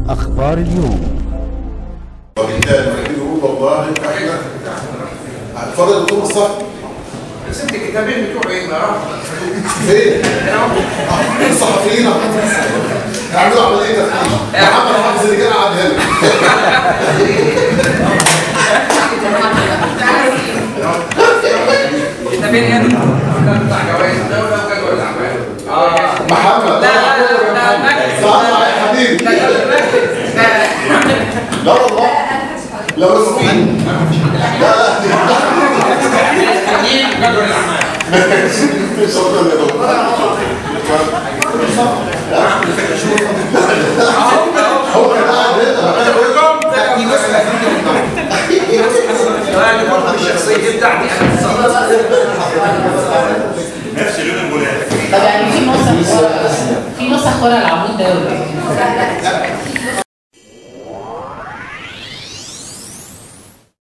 أخبار اليوم وبالتالي نحن نقول والله احنا اتفضل يا دكتور مصطفى ست الكتابين بتوع ايه ما فين؟ الصحفيين يعملوا عمليه تفتيش محمد حافظ اللي كان قاعد هنا الكتابين هنا بتاع جوائز الدوله وجدول الاعمال اه محمد لا لا لا مجلس صح يا حبيبي لا مجلس لا والله لا مسكين لا لا جدول الاعمال شكرا يا دكتور هو كان قاعد هنا دي مسألة انا بقول الشخصيه دي بتاعتي انا نفس لون البولات طب يعني في نسخ في نسخ ورا العمود ده ولا ايه؟